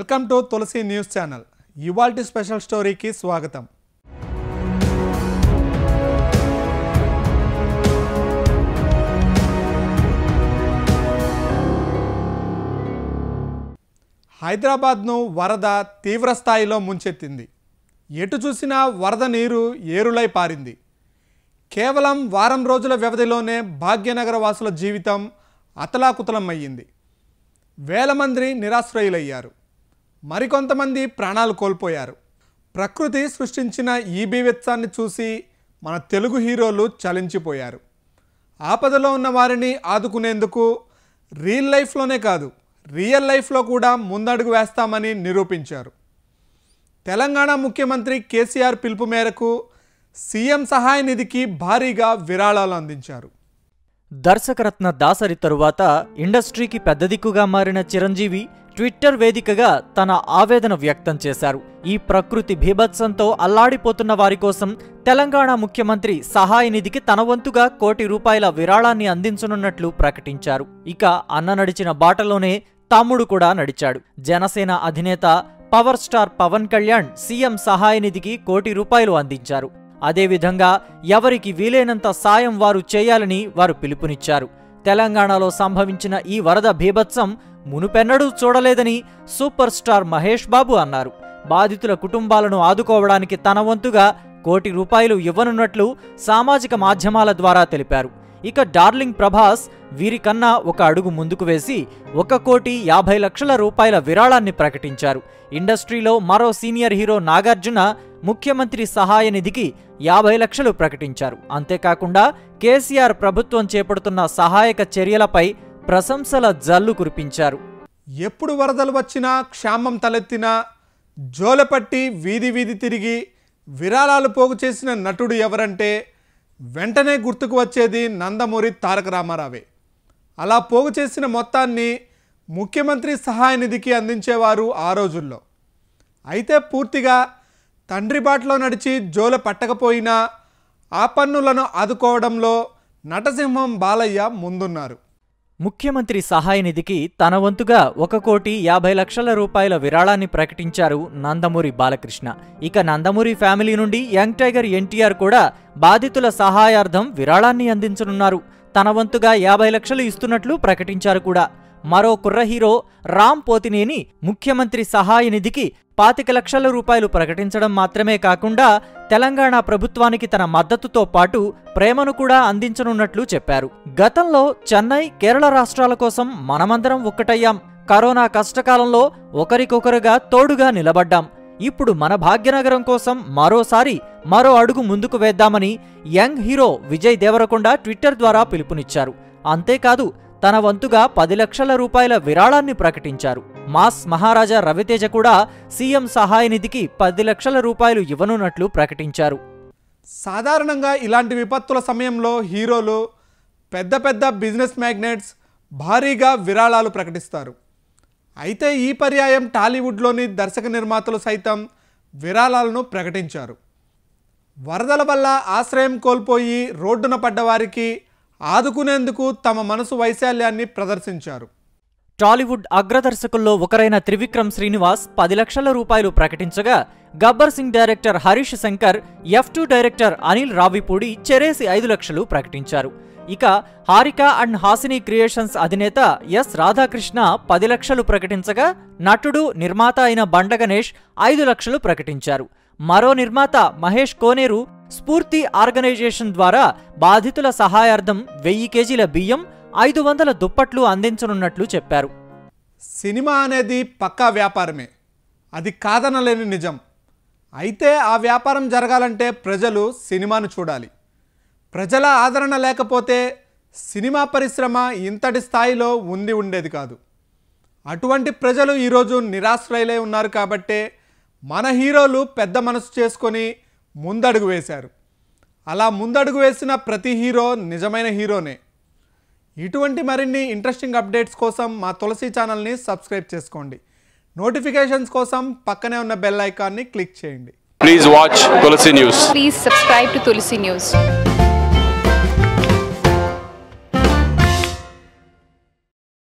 Welcome to Tulasi news channel ఇవాల్టి special స్టోరీకి స్వాగతం హైదరాబాద్ను వరద తీవ్ర స్థాయిలో ముంచెత్తింది ఎటు చూసినా వరద నీరు ఏరులై పారింది కేవలం వారం రోజుల వ్యవధిలోనే భాగ్యనగర వాసుల జీవితం అతలాకుతలం అయ్యింది వేల మంది నిరాశ్రయులయ్యారు మరికొంతమంది ప్రాణాలు కోల్పోయారు ప్రకృతి సృష్టించిన ఈ బీభత్సాన్ని చూసి మన తెలుగు హీరోలు చలించిపోయారు ఆపదలో ఉన్న వారిని ఆదుకునేందుకు రియల్ లైఫ్లోనే కాదు రియల్ లైఫ్లో కూడా ముందడుగు వేస్తామని నిరూపించారు తెలంగాణ ముఖ్యమంత్రి కేసీఆర్ పిలుపు మేరకు సీఎం సహాయ నిధికి భారీగా విరాళాలు అందించారు దర్శకరత్న దాసరి తరువాత ఇండస్ట్రీకి పెద్ద దిక్కుగా మారిన చిరంజీవి ట్విట్టర్ వేదికగా తన ఆవేదన వ్యక్తం చేశారు ఈ ప్రకృతి భీభత్సంతో అల్లాడిపోతున్న వారి కోసం తెలంగాణ ముఖ్యమంత్రి సహాయ నిధికి తన వంతుగా కోటి రూపాయల విరాళాన్ని అందించనున్నట్లు ప్రకటించారు ఇక అన్న నడిచిన బాటలోనే తమ్ముడు కూడా నడిచాడు జనసేన అధినేత power star Pawan Kalyan CM సహాయ నిధికి కోటి రూపాయలు అందించారు అదేవిధంగా ఎవరికి వీలైనంత సాయం వారు చేయాలని వారు పిలుపునిచ్చారు తెలంగాణలో సంభవించిన ఈ వరద భీభత్సం మునుపెన్నడూ చూడలేదని సూపర్ స్టార్ మహేష్ బాబు అన్నారు బాధితుల కుటుంబాలను ఆదుకోవడానికి తన వంతుగా కోటి రూపాయలు ఇవ్వనున్నట్లు సామాజిక మాధ్యమాల ద్వారా తెలిపారు ఇక డార్లింగ్ ప్రభాస్ వీరికన్నా ఒక అడుగు ముందుకు వేసి ఒక కోటి యాభై లక్షల రూపాయల విరాళాన్ని ప్రకటించారు ఇండస్ట్రీలో మరో సీనియర్ హీరో నాగార్జున ముఖ్యమంత్రి సహాయ నిధికి యాభై లక్షలు ప్రకటించారు అంతేకాకుండా కేసీఆర్ ప్రభుత్వం చేపడుతున్న సహాయక చర్యలపై ప్రశంసల జల్లు కురిపించారు ఎప్పుడు వరదలు వచ్చినా క్షామం తలెత్తినా జోలపట్టి వీధి వీధి తిరిగి విరాళాలు పోగు చేసిన నటుడు ఎవరంటే వెంటనే గుర్తుకు వచ్చేది నందమూరి తారక రామారావే అలా పోగు చేసిన మొత్తాన్ని ముఖ్యమంత్రి సహాయ నిధికి అందించేవారు ఆ రోజుల్లో అయితే పూర్తిగా తండ్రి బాటలో నడిచి జోల పట్టకపోయినా ఆ పన్నులను ఆదుకోవడంలో నటసింహం బాలయ్య ముందున్నారు ముఖ్యమంత్రి సహాయ నిధికి తన వంతుగా ఒక కోటి యాభై లక్షల రూపాయల విరాళాన్ని ప్రకటించారు నందమూరి బాలకృష్ణ ఇక నందమూరి ఫ్యామిలీ నుండి యంగ్ టైగర్ ఎన్టీఆర్ కూడా బాధితుల సహాయార్థం విరాళాన్ని అందించనున్నారు తన వంతుగా యాభై లక్షలు ఇస్తున్నట్లు ప్రకటించారు కూడా మరో కుర్ర హీరో రామ్ పోతినేని ముఖ్యమంత్రి సహాయ నిధికి పాతిక లక్షల రూపాయలు ప్రకటించడం మాత్రమే కాకుండా తెలంగాణ ప్రభుత్వానికి తన మద్దతుతో పాటు ప్రేమను కూడా అందించనున్నట్లు చెప్పారు గతంలో చెన్నై కేరళ రాష్ట్రాల కోసం మనమందరం ఒక్కటయ్యాం కరోనా కష్టకాలంలో ఒకరికొకరుగా తోడుగా నిలబడ్డాం ఇప్పుడు మన భాగ్యనగరం కోసం మరోసారి మరో అడుగు ముందుకు వేద్దామని young hero Vijay Devarakonda Twitter ద్వారా పిలుపునిచ్చారు అంతేకాదు తన వంతుగా పది లక్షల రూపాయల విరాళాన్ని ప్రకటించారు మాస్ మహారాజా రవితేజ కూడా సీఎం సహాయ నిధికి పది లక్షల రూపాయలు ఇవ్వనున్నట్లు ప్రకటించారు సాధారణంగా ఇలాంటి విపత్తుల సమయంలో హీరోలు పెద్ద పెద్ద బిజినెస్ మ్యాగ్నెట్స్ భారీగా విరాళాలు ప్రకటిస్తారు అయితే ఈ పర్యాయం టాలీవుడ్లోని దర్శక నిర్మాతలు సైతం విరాళాలను ప్రకటించారు వరదల వల్ల ఆశ్రయం కోల్పోయి రోడ్డున పడ్డ వారికి ఆదుకునేందుకు తమ మనసు వైశాల్యాన్ని ప్రదర్శించారు టాలీవుడ్ అగ్రదర్శకుల్లో ఒకరైన త్రివిక్రమ్ శ్రీనివాస్ పది లక్షల రూపాయలు ప్రకటించగా Gabbar Singh director Harish Shankar F two director Anil Ravipudi చెరేసి ఐదు లక్షలు ప్రకటించారు ఇక హారిక అండ్ హాసిని క్రియేషన్స్ అధినేత ఎస్ రాధాకృష్ణ పది లక్షలు ప్రకటించగా నటుడు నిర్మాత అయిన బండ గణేష్ ఐదు లక్షలు ప్రకటించారు మరో నిర్మాత మహేష్ కోనేరు స్ఫూర్తి ఆర్గనైజేషన్ ద్వారా బాధితుల సహాయార్థం వెయ్యి కేజీల బియ్యం ఐదు వందల దుప్పట్లు అందించనున్నట్లు చెప్పారు సినిమా అనేది పక్కా వ్యాపారమే అది కాదనలేని నిజం అయితే ఆ వ్యాపారం జరగాలంటే ప్రజలు సినిమాను చూడాలి ప్రజల ఆదరణ లేకపోతే సినిమా పరిశ్రమ ఇంతటి స్థాయిలో ఉండి ఉండేది కాదు అటువంటి ప్రజలు ఈరోజు నిరాశ్రయులై ఉన్నారు కాబట్టే మన హీరోలు పెద్ద మనసు చేసుకొని ముందడుగు వేశారు అలా ముందడుగు వేసిన ప్రతి హీరో నిజమైన హీరోనే ఇటువంటి మరిన్ని ఇంట్రెస్టింగ్ అప్డేట్స్ కోసం మా తులసి ఛానల్ని సబ్స్క్రైబ్ చేసుకోండి నోటిఫికేషన్స్ కోసం పక్కనే ఉన్న బెల్ ఐకాన్ని క్లిక్ చేయండి Please watch Tulsi News. Please subscribe to Tulsi News.